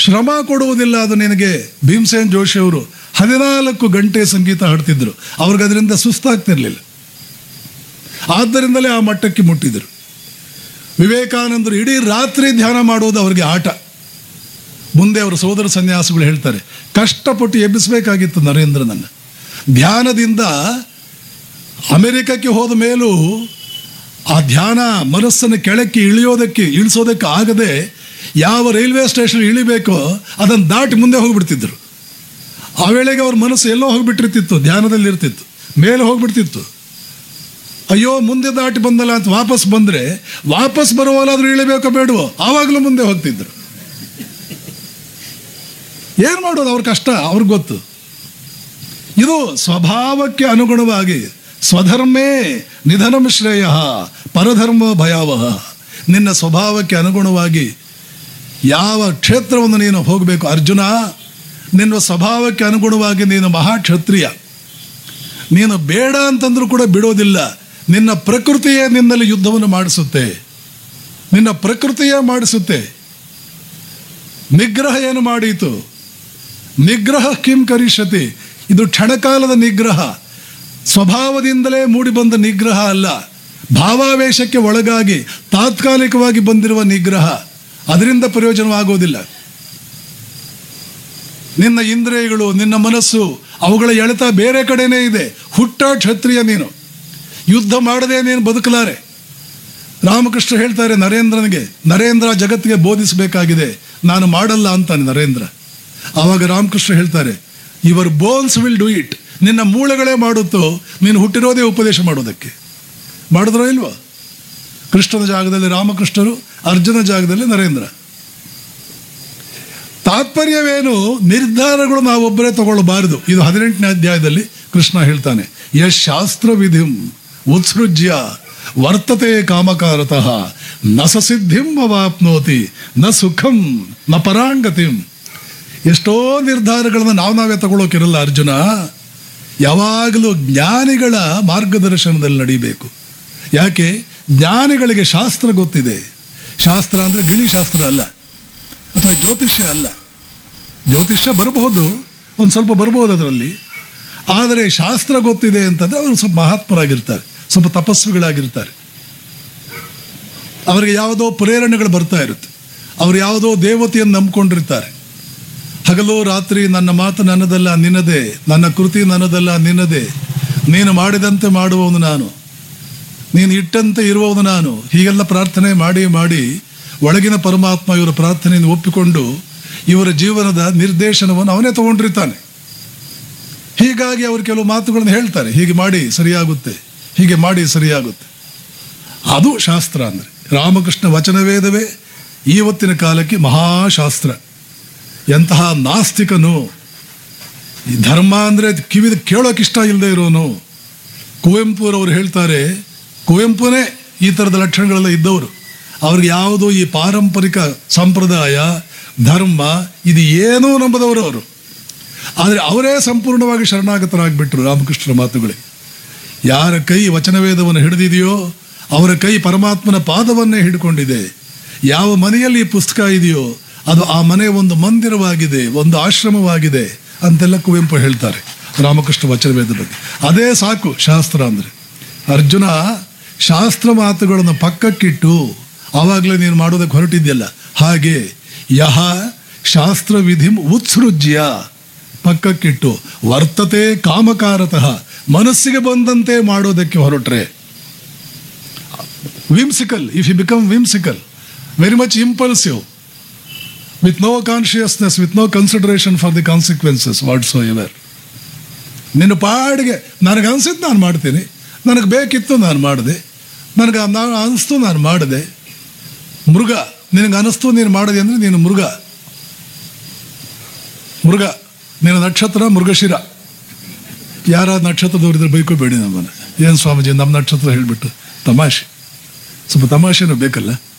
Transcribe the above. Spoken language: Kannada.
ಶ್ರಮ ಕೊಡುವುದಿಲ್ಲ ಅದು ನಿನಗೆ ಭೀಮಸೇನ್ ಜೋಶಿ ಅವರು ಹದಿನಾಲ್ಕು ಗಂಟೆ ಸಂಗೀತ ಹಾಡ್ತಿದ್ರು ಅವ್ರಿಗೆ ಅದರಿಂದ ಸುಸ್ತಾಗ್ತಿರ್ಲಿಲ್ಲ ಆದ್ದರಿಂದಲೇ ಆ ಮಟ್ಟಕ್ಕೆ ಮುಟ್ಟಿದರು ವಿವೇಕಾನಂದರು ಇಡೀ ರಾತ್ರಿ ಧ್ಯಾನ ಮಾಡುವುದು ಅವರಿಗೆ ಆಟ ಮುಂದೆ ಅವರ ಸೋದರ ಸನ್ಯಾಸಿಗಳು ಹೇಳ್ತಾರೆ ಕಷ್ಟಪಟ್ಟು ಎಬ್ಬಿಸಬೇಕಾಗಿತ್ತು ನರೇಂದ್ರನನ್ನು ಧ್ಯಾನದಿಂದ ಅಮೆರಿಕಕ್ಕೆ ಹೋದ ಮೇಲೂ ಆ ಧ್ಯಾನ ಮನಸ್ಸನ್ನು ಕೆಳಕ್ಕೆ ಇಳಿಯೋದಕ್ಕೆ ಇಳಿಸೋದಕ್ಕೆ ಆಗದೆ ಯಾವ ರೈಲ್ವೆ ಸ್ಟೇಷನ್ ಇಳಿಬೇಕೋ ಅದನ್ನು ದಾಟಿ ಮುಂದೆ ಹೋಗ್ಬಿಡ್ತಿದ್ರು ಆ ವೇಳೆಗೆ ಅವ್ರ ಮನಸ್ಸು ಎಲ್ಲೋ ಹೋಗ್ಬಿಟ್ಟಿರ್ತಿತ್ತು ಧ್ಯಾನದಲ್ಲಿ ಇರ್ತಿತ್ತು ಮೇಲೆ ಹೋಗ್ಬಿಡ್ತಿತ್ತು ಅಯ್ಯೋ ಮುಂದೆ ದಾಟಿ ಬಂದಲ್ಲ ಅಂತ ವಾಪಸ್ ಬಂದರೆ ವಾಪಸ್ ಬರುವಾಗಲಾದ್ರೂ ಇಳಿಬೇಕೋ ಬೇಡವೋ ಆವಾಗಲೂ ಮುಂದೆ ಹೋಗ್ತಿದ್ರು ಏನು ಮಾಡೋದು ಅವ್ರ ಕಷ್ಟ ಅವ್ರಿಗೆ ಗೊತ್ತು ಇದು ಸ್ವಭಾವಕ್ಕೆ ಅನುಗುಣವಾಗಿ ಸ್ವಧರ್ಮೇ ನಿಧನಂ ಶ್ರೇಯ ಪರಧರ್ಮ ಭಯಾವಹ ನಿನ್ನ ಸ್ವಭಾವಕ್ಕೆ ಅನುಗುಣವಾಗಿ ಯಾವ ಕ್ಷೇತ್ರವನ್ನು ನೀನು ಹೋಗಬೇಕು ಅರ್ಜುನ ನಿನ್ನ ಸ್ವಭಾವಕ್ಕೆ ಅನುಗುಣವಾಗಿ ನೀನು ಮಹಾಕ್ಷತ್ರಿಯ ನೀನು ಬೇಡ ಅಂತಂದ್ರೂ ಕೂಡ ಬಿಡೋದಿಲ್ಲ ನಿನ್ನ ಪ್ರಕೃತಿಯೇ ನಿನ್ನಲ್ಲಿ ಯುದ್ಧವನ್ನು ಮಾಡಿಸುತ್ತೆ ನಿನ್ನ ಪ್ರಕೃತಿಯೇ ಮಾಡಿಸುತ್ತೆ ನಿಗ್ರಹ ಏನು ಮಾಡೀತು ನಿಗ್ರಹ ಕಿಂ ಕರಿಷ್ಯತಿ ಇದು ಕ್ಷಣಕಾಲದ ನಿಗ್ರಹ ಸ್ವಭಾವದಿಂದಲೇ ಮೂಡಿಬಂದ ನಿಗ್ರಹ ಅಲ್ಲ ಭಾವಾವೇಶಕ್ಕೆ ಒಳಗಾಗಿ ತಾತ್ಕಾಲಿಕವಾಗಿ ಬಂದಿರುವ ನಿಗ್ರಹ ಅದರಿಂದ ಪ್ರಯೋಜನವಾಗೋದಿಲ್ಲ ನಿನ್ನ ಇಂದ್ರಿಯಗಳು ನಿನ್ನ ಮನಸ್ಸು ಅವುಗಳ ಎಳೆತ ಬೇರೆ ಕಡೆನೇ ಇದೆ ಹುಟ್ಟ ಕ್ಷತ್ರಿಯ ನೀನು ಯುದ್ಧ ಮಾಡದೆ ನೀನು ಬದುಕಲಾರೆ ರಾಮಕೃಷ್ಣ ಹೇಳ್ತಾರೆ ನರೇಂದ್ರನಿಗೆ ನರೇಂದ್ರ ಜಗತ್ತಿಗೆ ಬೋಧಿಸಬೇಕಾಗಿದೆ ನಾನು ಮಾಡಲ್ಲ ಅಂತಾನೆ ನರೇಂದ್ರ ಆವಾಗ ರಾಮಕೃಷ್ಣ ಹೇಳ್ತಾರೆ your bones will do it ನಿನ್ನ ಮೂಳೆಗಳೇ ಮಾಡುತ್ತೋ ನೀನು ಹುಟ್ಟಿರೋದೇ ಉಪದೇಶ ಮಾಡೋದಕ್ಕೆ ಮಾಡಿದ್ರೋ ಇಲ್ವೋ ಕೃಷ್ಣನ ಜಾಗದಲ್ಲಿ ರಾಮಕೃಷ್ಣರು ಅರ್ಜುನ ಜಾಗದಲ್ಲಿ ನರೇಂದ್ರ ತಾತ್ಪರ್ಯವೇನು ನಿರ್ಧಾರಗಳು ನಾವೊಬ್ಬರೇ ತಗೊಳ್ಳಬಾರದು ಇದು ಹದಿನೆಂಟನೇ ಅಧ್ಯಾಯದಲ್ಲಿ ಕೃಷ್ಣ ಹೇಳ್ತಾನೆ ಯಶ್ ಶಾಸ್ತ್ರ ವಿಧಿಂ ಉತ್ಸೃಜ್ಯ ವರ್ತತೆ ಕಾಮಕಾರತಃ ನ ಸಸಿದ್ಧಿಂ ಅವಾಪ್ನೋತಿ ನ ಸುಖಂ ನ ಪರಾಂಗತಿಂ ಎಷ್ಟೋ ನಿರ್ಧಾರಗಳನ್ನು ನಾವು ನಾವೇ ತಗೊಳ್ಳೋಕಿರಲ್ಲ ಅರ್ಜುನ ಯಾವಾಗಲೂ ಜ್ಞಾನಿಗಳ ಮಾರ್ಗದರ್ಶನದಲ್ಲಿ ನಡಿಬೇಕು ಯಾಕೆ ಜ್ಞಾನಿಗಳಿಗೆ ಶಾಸ್ತ್ರ ಗೊತ್ತಿದೆ ಶಾಸ್ತ್ರ ಅಂದರೆ ಗಿಣಿಶಾಸ್ತ್ರ ಅಲ್ಲ ಅಥವಾ ಜ್ಯೋತಿಷ್ಯ ಅಲ್ಲ ಜ್ಯೋತಿಷ್ಯ ಬರಬಹುದು ಒಂದು ಸ್ವಲ್ಪ ಬರಬಹುದು ಅದರಲ್ಲಿ ಆದರೆ ಶಾಸ್ತ್ರ ಗೊತ್ತಿದೆ ಅಂತಂದರೆ ಅವರು ಸ್ವಲ್ಪ ಮಹಾತ್ಮರಾಗಿರ್ತಾರೆ ಸ್ವಲ್ಪ ತಪಸ್ವಿಗಳಾಗಿರ್ತಾರೆ ಅವರಿಗೆ ಯಾವುದೋ ಪ್ರೇರಣೆಗಳು ಬರ್ತಾ ಇರುತ್ತೆ ಅವರು ಯಾವುದೋ ದೇವತೆಯನ್ನು ನಂಬ್ಕೊಂಡಿರ್ತಾರೆ ಹಗಲು ರಾತ್ರಿ ನನ್ನ ಮಾತು ನನ್ನದಲ್ಲ ನಿನ್ನದೇ ನನ್ನ ಕೃತಿ ನನ್ನದಲ್ಲ ನಿನ್ನದೇ ನೀನು ಮಾಡಿದಂತೆ ಮಾಡುವವನು ನಾನು ನೀನು ಇಟ್ಟಂತೆ ಇರುವವನು ನಾನು ಹೀಗೆಲ್ಲ ಪ್ರಾರ್ಥನೆ ಮಾಡಿ ಮಾಡಿ ಒಳಗಿನ ಪರಮಾತ್ಮ ಇವರ ಪ್ರಾರ್ಥನೆಯನ್ನು ಒಪ್ಪಿಕೊಂಡು ಇವರ ಜೀವನದ ನಿರ್ದೇಶನವನ್ನು ಅವನೇ ತಗೊಂಡಿರ್ತಾನೆ ಹೀಗಾಗಿ ಅವರು ಕೆಲವು ಮಾತುಗಳನ್ನು ಹೇಳ್ತಾರೆ ಹೀಗೆ ಮಾಡಿ ಸರಿಯಾಗುತ್ತೆ ಹೀಗೆ ಮಾಡಿ ಸರಿಯಾಗುತ್ತೆ ಅದು ಶಾಸ್ತ್ರ ಅಂದರೆ ರಾಮಕೃಷ್ಣ ವಚನವೇದವೇ ಇವತ್ತಿನ ಕಾಲಕ್ಕೆ ಮಹಾಶಾಸ್ತ್ರ ಎಂತಹ ನಾಸ್ತಿಕನು ಈ ಧರ್ಮ ಅಂದರೆ ಕಿವಿದ ಕೇಳೋಕೆ ಇಷ್ಟ ಇಲ್ಲದೆ ಇರೋನು ಕುವೆಂಪುರವರು ಹೇಳ್ತಾರೆ ಕುವೆಂಪುನೇ ಈ ಥರದ ಲಕ್ಷಣಗಳೆಲ್ಲ ಇದ್ದವರು ಅವ್ರಿಗೆ ಯಾವುದು ಈ ಪಾರಂಪರಿಕ ಸಂಪ್ರದಾಯ ಧರ್ಮ ಇದು ಏನೂ ನಂಬದವರು ಅವರು ಆದರೆ ಅವರೇ ಸಂಪೂರ್ಣವಾಗಿ ಶರಣಾಗತರಾಗಿಬಿಟ್ರು ರಾಮಕೃಷ್ಣರ ಮಾತುಗಳಿಗೆ ಯಾರ ಕೈ ವಚನವೇದವನ್ನು ಹಿಡಿದಿದೆಯೋ ಅವರ ಕೈ ಪರಮಾತ್ಮನ ಪಾದವನ್ನೇ ಹಿಡ್ಕೊಂಡಿದೆ ಯಾವ ಮನೆಯಲ್ಲಿ ಈ ಪುಸ್ತಕ ಇದೆಯೋ ಅದು ಆ ಮನೆ ಒಂದು ಮಂದಿರವಾಗಿದೆ ಒಂದು ಆಶ್ರಮವಾಗಿದೆ ಅಂತೆಲ್ಲ ಕುವೆಂಪು ಹೇಳ್ತಾರೆ ರಾಮಕೃಷ್ಣ ವಚನವೇದ ಬಗ್ಗೆ ಅದೇ ಸಾಕು ಶಾಸ್ತ್ರ ಅಂದರೆ ಅರ್ಜುನ ಶಾಸ್ತ್ರ ಮಾತುಗಳನ್ನು ಪಕ್ಕಕ್ಕಿಟ್ಟು ಆವಾಗಲೇ ನೀನು ಮಾಡೋದಕ್ಕೆ ಹೊರಟಿದ್ಯಲ್ಲ ಹಾಗೆ ಯಹ ಶಾಸ್ತ್ರ ವಿಧಿಂ ಉತ್ಸೃಜ್ಯ ಪಕ್ಕಕ್ಕಿಟ್ಟು ವರ್ತತೆ ಕಾಮಕಾರತಃ ಮನಸ್ಸಿಗೆ ಬಂದಂತೆ ಮಾಡೋದಕ್ಕೆ ಹೊರಟ್ರೆ whimsical if you become whimsical very much impulsive with no consciousness with no consideration for the consequences whatsoever ನಿನ್ನ ಪಾಡಿಗೆ ನನಗೆ ಅನಿಸಿದ್ದು ನಾನು ಮಾಡ್ತೀನಿ ನನಗೆ ಬೇಕಿತ್ತು ನಾನು ಮಾಡಿದೆ ನನಗೆ ನಾನು ಅನಿಸ್ತು ನಾನು ಮಾಡಿದೆ ಮೃಗ ನಿನಗೆ ಅನಿಸ್ತು ನೀನು ಮಾಡಿದೆ ಅಂದರೆ ನೀನು ಮೃಗ ಮೃಗ ನಿನ್ನ ನಕ್ಷತ್ರ ಮೃಗಶಿರ ಯಾರ ನಕ್ಷತ್ರದವರಿದ್ರೆ ಬೈಕೋಬೇಡಿ ನಮ್ಮನ್ನು ಏನು ಸ್ವಾಮೀಜಿ ನಮ್ಮ ನಕ್ಷತ್ರ ಹೇಳಿಬಿಟ್ಟು ತಮಾಷೆ ಸ್ವಲ್ಪ ತಮಾಷೆನೂ ಬೇಕಲ್ಲ